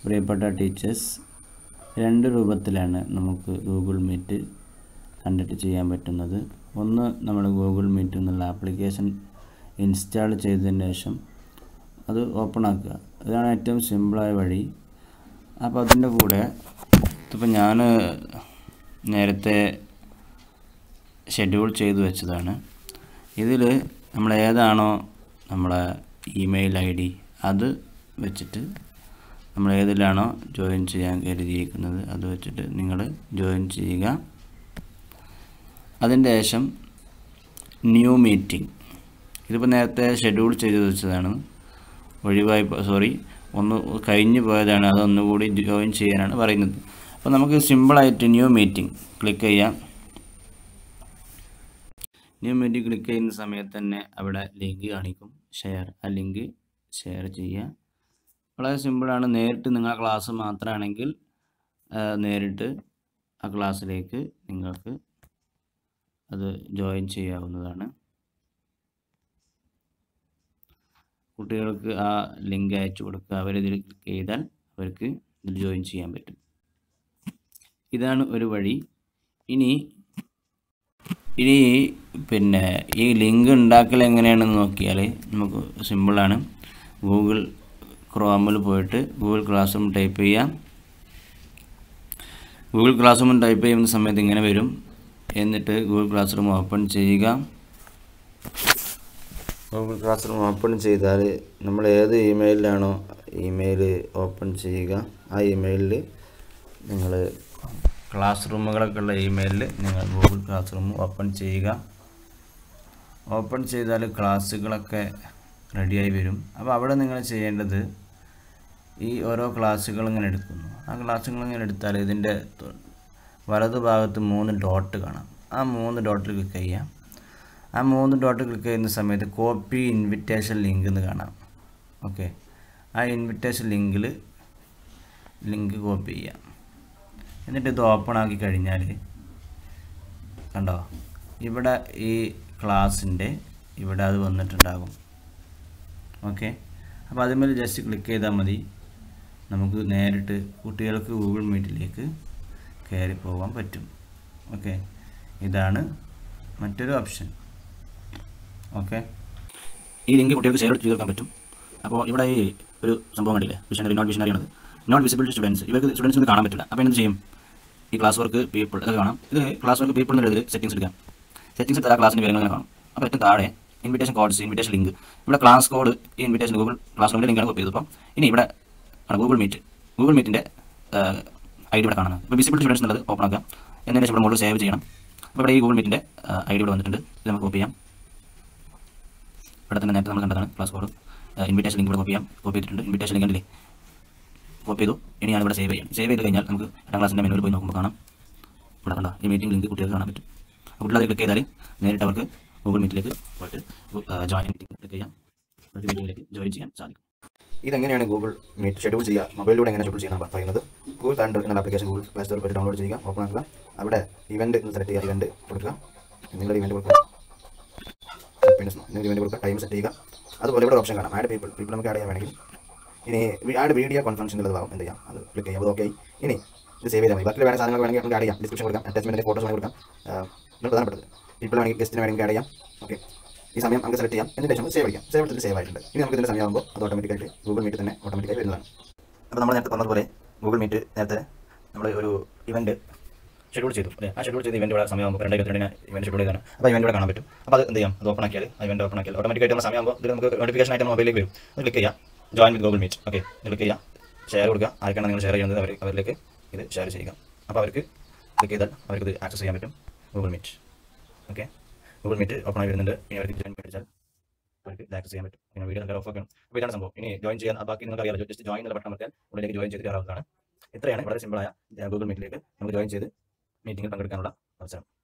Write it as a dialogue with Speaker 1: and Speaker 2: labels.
Speaker 1: പ്രിയപ്പെട്ട ടീച്ചേഴ്സ് രണ്ട് രൂപത്തിലാണ് നമുക്ക് ഗൂഗിൾ മീറ്റ് കണ്ടിട്ട് ചെയ്യാൻ പറ്റുന്നത് ഒന്ന് നമ്മൾ ഗൂഗിൾ മീറ്റ് എന്നുള്ള ആപ്ലിക്കേഷൻ ഇൻസ്റ്റാൾ ചെയ്തതിന് ശേഷം അത് ഓപ്പൺ ആക്കുക ഇതാണ് ഏറ്റവും സിമ്പിളായ വഴി അപ്പോൾ അതിൻ്റെ കൂടെ ഇതിപ്പോൾ ഞാൻ നേരത്തെ ഷെഡ്യൂൾ ചെയ്തു വെച്ചതാണ് ഇതിൽ നമ്മൾ ഏതാണോ നമ്മളെ ഇമെയിൽ ഐ ഡി അത് വെച്ചിട്ട് നമ്മൾ ഏതിലാണോ ജോയിൻ ചെയ്യാൻ കരുതിയിരിക്കുന്നത് അത് വെച്ചിട്ട് നിങ്ങൾ ജോയിൻ ചെയ്യുക അതിൻ്റെ ശേഷം ന്യൂ മീറ്റിംഗ് ഇതിപ്പോൾ നേരത്തെ ഷെഡ്യൂൾ ചെയ്ത് വെച്ചതാണ് ഒഴിവായി സോറി ഒന്ന് കഴിഞ്ഞു പോയതാണ് അതൊന്നുകൂടി ജോയിൻ ചെയ്യാനാണ് പറയുന്നത് അപ്പോൾ നമുക്ക് സിമ്പിളായിട്ട് ന്യൂ മീറ്റിംഗ് ക്ലിക്ക് ചെയ്യാം ന്യൂ മീറ്റിംഗ് ക്ലിക്ക് ചെയ്യുന്ന സമയത്ത് തന്നെ അവിടെ ലിങ്ക് കാണിക്കും ഷെയർ ആ ലിങ്ക് ഷെയർ ചെയ്യുക വളരെ സിമ്പിളാണ് നേരിട്ട് നിങ്ങളുടെ ക്ലാസ് മാത്രമാണെങ്കിൽ നേരിട്ട് ആ ക്ലാസ്സിലേക്ക് നിങ്ങൾക്ക് അത് ജോയിൻ ചെയ്യാവുന്നതാണ് കുട്ടികൾക്ക് ആ ലിങ്ക് അയച്ചു കൊടുക്കുക അവരിതിൽ ക്ലിക്ക് ചെയ്താൽ അവർക്ക് ഇതിൽ ജോയിൻ ചെയ്യാൻ പറ്റും ഇതാണ് ഒരു വഴി ഇനി ഇനി പിന്നെ ഈ ലിങ്ക് ഉണ്ടാക്കൽ എങ്ങനെയാണെന്ന് നോക്കിയാൽ നമുക്ക് സിമ്പിളാണ് ഗൂഗിൾ ക്രോമിൽ പോയിട്ട് ഗൂഗിൾ ക്ലാസ് റൂം ടൈപ്പ് ചെയ്യാം ഗൂഗിൾ ക്ലാസ് റൂം ടൈപ്പ് ചെയ്യുന്ന സമയത്ത് ഇങ്ങനെ വരും എന്നിട്ട് ഗൂഗിൾ ക്ലാസ് റൂം ഓപ്പൺ ചെയ്യുക ഗൂഗിൾ ക്ലാസ് റൂം ഓപ്പൺ ചെയ്താൽ നമ്മൾ ഏത് ഇമെയിലാണോ ഇമെയിൽ ഓപ്പൺ ചെയ്യുക ആ ഇമെയിലിൽ നിങ്ങൾ ക്ലാസ് റൂമുകളൊക്കെ ഉള്ള ഇമെയിലിൽ നിങ്ങൾ ഗൂഗിൾ ക്ലാസ് റൂം ഓപ്പൺ ചെയ്യുക ഓപ്പൺ ചെയ്താൽ ക്ലാസ്സുകളൊക്കെ റെഡിയായി വരും അപ്പോൾ അവിടെ നിങ്ങൾ ചെയ്യേണ്ടത് ഈ ഓരോ ക്ലാസ്സുകൾ ഇങ്ങനെ എടുക്കുന്നു ആ ക്ലാസ്സുകൾ ഇങ്ങനെ എടുത്താൽ ഇതിൻ്റെ വലതു ഭാഗത്ത് മൂന്ന് ഡോട്ട് കാണാം ആ മൂന്ന് ഡോട്ടിൽ ക്ലിക്ക് ചെയ്യാം ആ മൂന്ന് ഡോട്ട് ക്ലിക്ക് ചെയ്യുന്ന സമയത്ത് കോപ്പി ഇൻവിറ്റേഷൻ ലിങ്ക് എന്ന് കാണാം ഓക്കെ ആ ഇൻവിറ്റേഷൻ ലിങ്കിൽ ലിങ്ക് കോപ്പി ചെയ്യാം എന്നിട്ട് ഇത് ഓപ്പൺ ആക്കി കഴിഞ്ഞാൽ കണ്ടോ ഇവിടെ ഈ ക്ലാസ്സിൻ്റെ ഇവിടെ അത് വന്നിട്ടുണ്ടാകും ഓക്കെ അപ്പോൾ അതുമേൽ ജസ്റ്റ് ക്ലിക്ക് ചെയ്താൽ മതി നമുക്ക് നേരിട്ട് കുട്ടികൾക്ക് ഗൂഗിൾ മീറ്റിലേക്ക് കയറി പോകാൻ പറ്റും ഓക്കെ ഇതാണ് മറ്റൊരു ഓപ്ഷൻ ഓക്കെ ഈ ലിങ്ക് കുട്ടികൾക്ക് ഷെയർ ചെയ്ത് കൊടുക്കാൻ പറ്റും അപ്പോൾ ഇവിടെ ഈ ഒരു സംഭവം കണ്ടില്ലേ വിഷനറി നോട്ട് വിഷനറി ആണത് നോട്ട് വിസിബിൾ ടു സ്റ്റുഡൻസ് ഇവർക്ക് സ്റ്റുഡൻസിന് കാണാൻ പറ്റില്ല അപ്പോൾ എന്ത് ചെയ്യും ഈ ക്ലാസ് വർക്ക് പീപ്പിൾ ഇതൊക്കെ കാണാം ഇത് ക്ലാസ് വർക്ക് പീപ്പിൾ എന്നുള്ള ഇതിൽ സെറ്റിംഗ്സ് എടുക്കാം സെറ്റിംഗ്സ് എടുത്താൽ ആ ക്ലാസ്സിൻ്റെ വിവരങ്ങൾ കാണാം അപ്പോൾ ഏറ്റവും താഴെ ഇൻവിറ്റേഷൻ കോഡ്സ് ഇൻവിറ്റേഷൻ ലിങ്ക് ഇവിടെ ക്ലാസ് കോഡ് ഈ ഇൻവിറ്റേഷൻ ഗൂഗിൾ ക്ലാസ് റൂമിൻ്റെ ലിങ്കാണ് കോപ്പി ചെയ്തപ്പോൾ ഇനി ഇവിടെ ആണ് ഗൂഗിൾ മീറ്റ് ഗൂഗിൾ മീറ്റിൻ്റെ ഐ ഡി ഇവിടെ കാണുന്നത് ഇപ്പോൾ വിസിബിൾ സ്റ്റുഡൻസ് എന്നുള്ളത് ഓപ്പൺ ആക്കുക എന്നതിന് ശേഷം ഇവിടെ മുകളിൽ സേവ് ചെയ്യണം അപ്പോൾ ഇവിടെ ഈ ഗൂഗിൾ മീറ്റിൻ്റെ ഐ ഡി ഇവിടെ വന്നിട്ടുണ്ട് ഇത് നമുക്ക് കോപ്പി ചെയ്യാം ഇവിടെ തന്നെ നേരത്തെ നമ്മൾ കണ്ടതാണ് ക്ലാസ് കോഡ് ഇൻവിറ്റേഷൻ ലിങ്ക് ഇവിടെ കോപ്പി ചെയ്യാം കോപ്പി ചെയ്തിട്ടുണ്ട് ഇൻവിറ്റേഷൻ ലിങ്ക് ഉണ്ടല്ലേ കോപ്പി ചെയ്തു ഇനി ഞാൻ ഇവിടെ സേവ് ചെയ്യാം സേവ് ചെയ്ത് കഴിഞ്ഞാൽ നമുക്ക് എട്ടാം ക്ലാസ്സിൻ്റെ മെനുവിൽ പോയി നോക്കുമ്പോൾ കാണാം ഇവിടെ കണ്ടോ ഈ മീറ്റിംഗ് ലിങ്ക് കുട്ടികൾക്ക് കാണാൻ പറ്റും കുട്ടികൾ അത് ക്ലിക്ക് ചെയ്താൽ നേരിട്ട് അവർക്ക് ഗൂഗിൾ മീറ്റിലേക്ക് പോയിട്ട് ജോയിൻ മീറ്റിംഗ് ക്ലിക്ക് ചെയ്യാം അവർക്ക് മീറ്റിംഗിലേക്ക് ജോയിൻ ചെയ്യാൻ സാധിക്കും
Speaker 2: ഇതെങ്ങനെയാണ് ഗൂഗിൾ മീറ്റ് ഷെഡ്യൂൾ ചെയ്യുക മൊബൈലിലൂടെ എങ്ങനെ ഷെഡ്യൂൾ ചെയ്യാൻ പറയുന്നത് ഗൂഗിൾ കാലണ്ടർ എന്ന ആപ്ലിക്കേഷൻ ഗൂഗിൾ പ്ലേ സ്റ്റോറിൽ പോയിട്ട് ഡൗൺലോഡ് ചെയ്യുക ഓപ്പൺ ആക്കുക അവിടെ ഇവന്റ് എന്ന് സെലക്ട് ചെയ്യുക ഇവന്റ് കൊടുക്കുക നിങ്ങളുടെ ഇവന്റ് കൊടുക്കുക പിന്നെ നിങ്ങൾ ഇവന്റ് കൊടുക്കുക ടൈം സെറ്റ് ചെയ്യുക അതുപോലെ ഇവിടെ ഓപ്ഷൻ കാണാം ആഡ് പീപ്പിൾ പീപ്പിൾ നമുക്ക് ആഡ് ചെയ്യാൻ വേണമെങ്കിൽ ഇനി ആഡ് വീഡിയോ കോൺഫറൻസ് എന്നുള്ളത് ഭാഗം എന്ത് ചെയ്യാം അത് ക്ലിക്ക് ചെയ്യാം അത് ഓക്കെ ഇനി ഇത് സേവ് ചെയ്താൽ മതി ബാക്കി വേണ്ട സാധനങ്ങൾ വേണമെങ്കിൽ നമുക്ക് ആഡ് ചെയ്യാം ഡിസ്ക്രിപ്ഷൻ കൊടുക്കാം അറ്റാച്ച്മെൻറ്റിൻ്റെ ഫോട്ടോസ് വേണമെങ്കിൽ കൊടുക്കാം ഇതിന് പ്രധാനപ്പെട്ടത് പീപ്പിൾ വേണമെങ്കിൽ ഗസ്റ്റിന് വേണമെങ്കിൽ ആഡ് ചെയ്യാം ഓക്കെ ഈ സമയം നമുക്ക് സെലക്ട് ചെയ്യാം എന്നിട്ട് ശേഷം സേവ് ചെയ്യാം സേവ് എടുത്തിട്ട് സേവ് ആയിട്ടുണ്ട് ഇനി നമുക്ക് ഇതിൻ്റെ സമയമാകുമ്പോൾ അത് ഓട്ടോമാറ്റിക്കായിട്ട് ഗൂഗിൾ മീറ്റ് തന്നെ ഓട്ടോമാറ്റിക്കായി വരുന്നതാണ് അപ്പോൾ നമ്മൾ നേരത്തെ പറഞ്ഞതുപോലെ ഗൂഗിൾ മീറ്റ് നേരത്തെ നമ്മൾ ഒരു ഇവന്റ് ഷെഡ്യൂൾ ചെയ്തു അല്ലേ ആ ഷെഡ്യൂൾ ചെയ്ത് ഇവന്റ് ഇവിടെ സമയമാകുമ്പോൾ രണ്ടായിരത്തി രണ്ടിന് ഇവന്റ് ഷെഡ്യൂൾ ചെയ്താണ് അപ്പോൾ ഇവന്റ് ഇവിടെ കാണാൻ പറ്റും അപ്പോൾ അത് എന്ത് ചെയ്യാം അത് ഓപ്പൺ ആക്കിയാൽ ആ ഇവന്റ് ഓപ്പൺ ആക്കിയാൽ ഓട്ടോമാറ്റിക്കായിട്ട് നമ്മൾ സമയമാകുമ്പോൾ ഇത് നമുക്ക് നോട്ടിഫിക്കേഷൻ ആയിട്ട് മൊബൈലിലേക്ക് വരും അത് ക്ലിക്ക് ചെയ്യാം join with Google Meet okay click ചെയ്യാം ഷെയർ കൊടുക്കുക ആർക്കാണ് നിങ്ങൾ ഷെയർ ചെയ്യുന്നത് അവർ അവരിലേക്ക് ഇത് ഷെയർ ചെയ്യുക അപ്പോൾ അവർക്ക് ക്ലിക്ക് ചെയ്താൽ അവർക്ക് ഇത് ആക്സസ് ചെയ്യാൻ പറ്റും Google Meet okay Google Meet open ആയി വരുന്നുണ്ട് ഇനി അവർക്ക് ജോയിൻ മേടിച്ചാൽ അവർക്ക് ഇത് ആക്സസ് ചെയ്യാൻ പറ്റും ഇങ്ങനെ വീഡിയോ നല്ല ഓഫ് ആക്കണം അപ്പോൾ ഇതാണ് സംഭവം ഇനി ജോയിൻ ചെയ്യാൻ ആ ബാക്കി നിങ്ങൾക്ക് അറിയാലോ ജസ്റ്റ് ജോയിൻ എന്നുള്ള ബട്ടൺ അമർത്തിയാൽ ഉള്ളിലേക്ക് ജോയിൻ ചെയ്ത് കയറാവുന്നതാണ് ഇത്രയാണ് വളരെ സിമ്പിളായ ഗൂഗിൾ മീറ്റിലേക്ക് നമുക്ക് ജോയിൻ ചെയ്ത് മീറ്റിംഗിൽ പങ്കെടുക്കാനുള്ള അവസരം